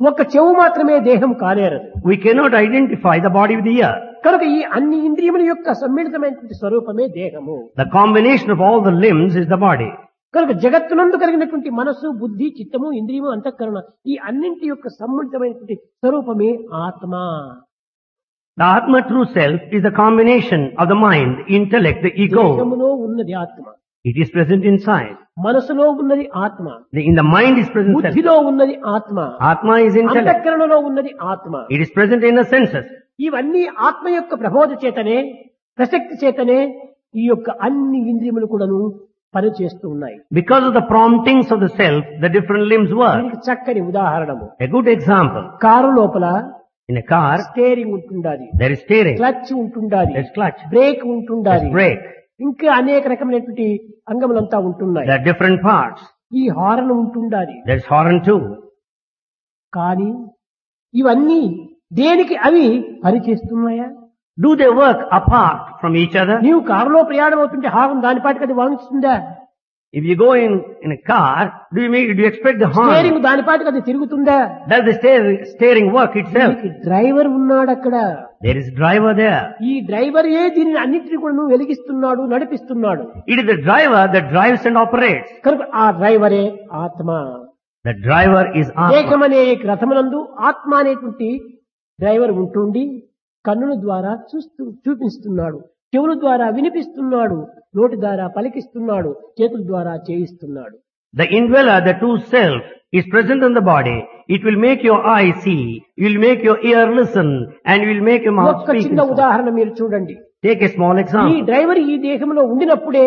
ఒక చెవు మాత్రమే దేహం కానేరదు We cannot identify the body with the ear. కనుక ఈ అన్ని ఇంద్రియముల యొక్క సమ్మిళితమైనటువంటి స్వరూపమే దేహము The combination of all the limbs is the body. కనుక జగత్తునందు కలిగినటువంటి మనస్సు బుద్ధి చిత్తము ఇంద్రియము అంతఃకరణ ఈ అన్నింటి యొక్క సమ్మిళితమైనటువంటి స్వరూపమే ఆత్మ The Atma true self is the combination of the mind, intellect, the ego. దేహములో ఉన్నది ఆత్మ It is present inside. మనసులో ఉన్నది ఆత్మ The, in the mind is present self. బుద్ధిలో ఉన్నది ఆత్మ Atma is intellect. అంతఃకరణలో ఉన్నది ఆత్మ It is present in the senses. ఇవన్నీ ఆత్మ యొక్క ప్రబోధ చేతనే ప్రసక్తి చేతనే ఈ యొక్క అన్ని ఇంద్రియములు కూడాను పనిచేస్తూ ఉన్నాయి Because of the promptings of the self, the different limbs work. దీనికి చక్కని ఉదాహరణము A good example. కారు లోపల In a car, స్టేరింగ్ ఉంటుండాలి there is steering, క్లచ్ ఉంటుండాలి there is clutch, brake there ఉంటుండాలి is brake. ఇంకా అనేక రకమైనటువంటి అంగములంతా ఉంటున్నాయి There are different parts. ఈ హారన్ ఉంటుండాలి There is horn too. కానీ ఇవన్నీ దేనికి అవి పనిచేస్తున్నాయా Do they work apart from each other? నీవు కారులో ప్రయాణం అవుతుంటే హారన్ దాని పాటికి అది వాంచుతుందా If you go in, in a car, do you make, do you expect the horn? Steering దాని పాటికి అది తిరుగుతుందా Does the steering, steering work itself? దీనికి డ్రైవర్ ఉన్నాడు అక్కడ There is driver there. ఈ డ్రైవర్ ఏ దీనిని అన్నింటినీ కూడా వెలిగిస్తున్నాడు నడిపిస్తున్నాడు It is the driver that drives and operates. కనుక ఆ డ్రైవరే ఆత్మ The driver is Atma. దేహం అనే రథమునందు ఆత్మ అనేటువంటి డ్రైవర్ ఉంటుండి కన్నుల ద్వారా చూస్తూ చూపిస్తున్నాడు చెవుల ద్వారా వినిపిస్తున్నాడు నోటి ద్వారా పలికిస్తున్నాడు చేతుల ద్వారా చేయిస్తున్నాడు The indweller, the true self, is present in the body. It will make your eye see, it will make your ear listen, and it will make your mouth ఒక్క speak. చిన్న and so on. ఉదాహరణ మీరు చూడండి Take a small ఈ example. Driver ఈ దేహంలో ఉండినప్పుడే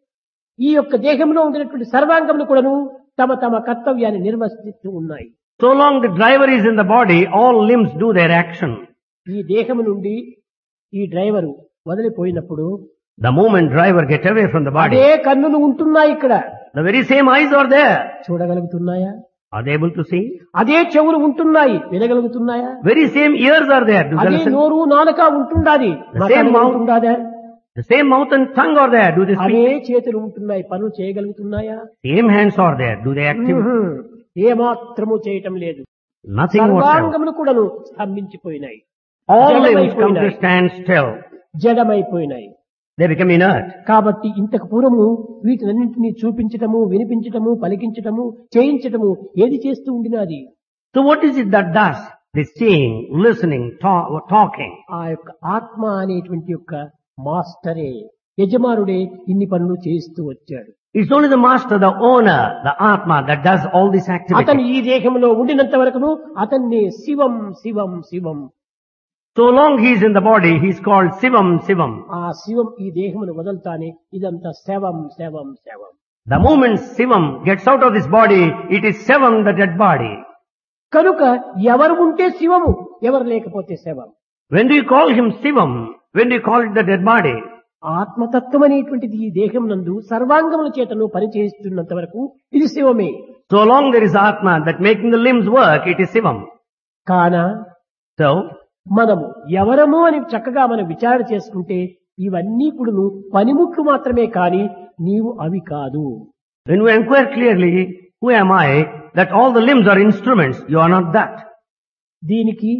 ఈ యొక్క దేహంలో ఉండినటువంటి సర్వాంగములు కూడాను తమ తమ కర్తవ్యాన్ని నిర్వర్తిస్తూ ఉన్నాయి So long the driver is in the body, all limbs do their action. ఈ దేహము నుండి ఈ డ్రైవరు వదిలిపోయినప్పుడు The moment driver get away from the అదే body, కన్నులు ఉంటున్నాయి ఇక్కడ the very same eyes are there. చూడగలుగుతున్నాయా Are they able to see? అదే చెవులు ఉంటున్నాయి వినగలుగుతున్నాయా Very same ears are there. Do they అదే listen? నోరు నాలుక ఉంటుండాది The same mouth. ఉంటుందాదా The same mouth and tongue are there. Do they అదే speak? చేతులు ఉంటున్నాయి పనులు చేయగలుగుతున్నాయా Same hands are there. Do they active? మ్మ్. ఏ మాత్రము చేయటం లేదు Nothing whatsoever. సర్వాంగములు కూడాను స్తంభించిపోయినాయి All limbs come to జడమైపోయినాయి. stand still. జడమైపోయినాయి They become inert. కాబట్టి ఇంతకు పూర్వము వీటినన్నింటినీ చూపించటము వినిపించటము పలికించటము చేయించటము ఏది చేస్తూ ఉండినది So what is it that does? This seeing, listening, talk, talking. ఆ యొక్క ఆత్మ అనేటువంటి యొక్క మాస్టరే యజమానుడే ఇన్ని పనులు చేయిస్తూ వచ్చాడు It's only the master, the owner, the Atma that does all this అతను activity. ఈ దేహంలో ఉండినంత వరకును అతన్ని శివం శివం శివం So long he is in the body, he is called Sivam Sivam. ఆ శివం ఈ దేహమును వదలుతానే ఇదంతా శవం శవం శవం The moment Sivam gets out of this body, it is Sevam, the dead body. కనుక ఎవరు ఉంటే శివము ఎవరు లేకపోతే శవం When do you call him Sivam? When do you call it the dead body? ఆత్మతత్వం అనేటువంటిది ఈ దేహం నందు సర్వాంగముల చేతను పనిచేస్తున్నంత వరకు ఇది శివమే So long there is Atma that making the limbs work, it is Sivam. కాన So, మనము ఎవరము అని చక్కగా మనం విచారణ చేసుకుంటే ఇవన్నీ కూడాను పనిముట్లు మాత్రమే కాని నీవు అవి కాదు when we inquire clearly, who am I, that all the limbs are instruments, you are not that. దీనికి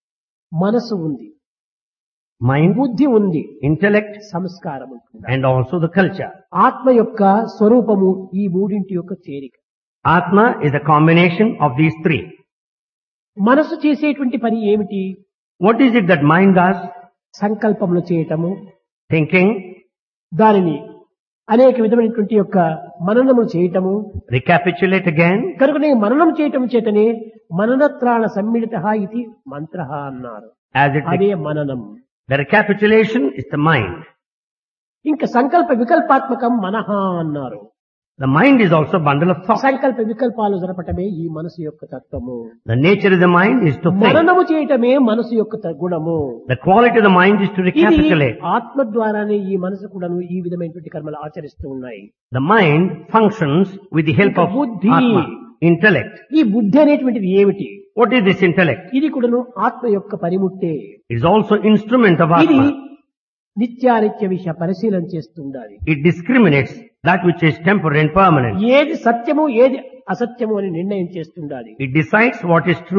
మనసు ఉంది Mind, బుద్ధి ఉంది intellect, సంస్కారం ఉంటుంది and also the culture. ఆత్మ యొక్క స్వరూపము ఈ మూడింటి యొక్క చేరిక Atma is a combination of these three. మనసు చేసేటువంటి పని ఏమిటి What is it that mind does? సంకల్పములు చేయటము Thinking, దానిని అనేక విధమైనటువంటి యొక్క మననములు చేయటము recapitulate again. కనుకనే మననం చేయటం చేతనే మననత్రాణ సమ్మిళిత ఇది మంత్ర అన్నారు As it, అదే మననం the recapitulation is the mind. ఇంకా సంకల్ప వికల్పాత్మకం మనహ అన్నారు The mind is also a bundle of thoughts. సంకల్ప వికల్పాలు జరపటమే ఈ మనసు యొక్క తత్వము The nature of the mind is to think. మననము చేయటమే మనసు యొక్క త- గుణము The quality of the mind is to ఇది recapitulate. ఆత్మ ద్వారానే ఈ మనసు కూడాను ఈ విధమైనటువంటి కర్మలు ఆచరిస్తూ ఉన్నాయి The mind functions with the help of Buddhi. Atma, intellect. ఈ బుద్ధి అనేటువంటిది ఏమిటి What is this intellect? ఇది కూడాను ఆత్మ యొక్క పరిముట్టే It is also instrument of ఇది Atma. నిత్యానిత్య విషయ పరిశీలన చేస్తుండాలి It discriminates that which is temporary and permanent. ఏది సత్యము ఏది అసత్యము అని నిర్ణయం చేస్తుండాలి It decides what is true